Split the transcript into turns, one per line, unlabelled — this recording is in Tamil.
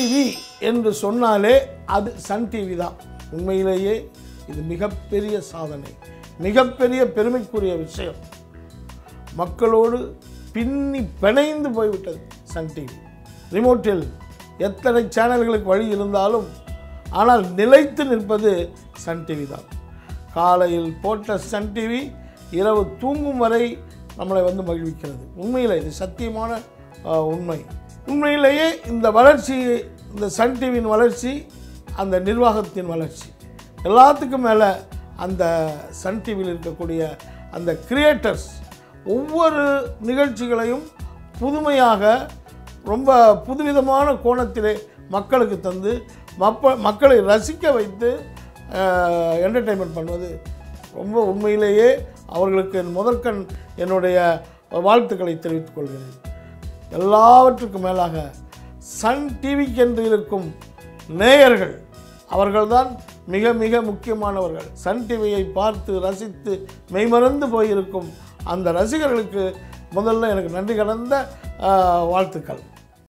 டிவி என்று சொன்னாலே அது சன் டிவி தான் உண்மையிலேயே இது மிகப்பெரிய சாதனை மிகப்பெரிய பெருமைக்குரிய விஷயம் மக்களோடு பின்னி பிணைந்து போய்விட்டது சன் டிவி ரிமோட்டில் எத்தனை சேனல்களுக்கு வழி இருந்தாலும் ஆனால் நிலைத்து நிற்பது சன் டிவி தான் காலையில் போட்ட சன் டிவி இரவு தூங்கும் வரை நம்மளை வந்து மகிழ்விக்கிறது உண்மையில் இது சத்தியமான ஆஹ், உண்மை உண்மையிலேயே இந்த வளர்ச்சி இந்த சன் டிவியின் வளர்ச்சி அந்த நிர்வாகத்தின் வளர்ச்சி எல்லாத்துக்கும் மேலே அந்த சன் டிவியில் இருக்கக்கூடிய அந்த கிரியேட்டர்ஸ் ஒவ்வொரு நிகழ்ச்சிகளையும் புதுமையாக ரொம்ப புதுவிதமான கோணத்திலே மக்களுக்கு தந்து மப்ப மக்களை ரசிக்க வைத்து என்டர்டெயின்மெண்ட் பண்ணுவது ரொம்ப உண்மையிலேயே அவர்களுக்கு என் முதற்கண் என்னுடைய வாழ்த்துக்களை தெரிவித்துக் கொள்கிறேன் எல்லாவற்றுக்கும் மேலாக சன் டிவிக்கென்று இருக்கும் நேயர்கள் அவர்கள்தான் மிக மிக முக்கியமானவர்கள் சன் டிவியை பார்த்து ரசித்து மெய்மறந்து போயிருக்கும் அந்த ரசிகர்களுக்கு முதல்ல எனக்கு நன்றி கடந்த ஆஹ், வாழ்த்துக்கள்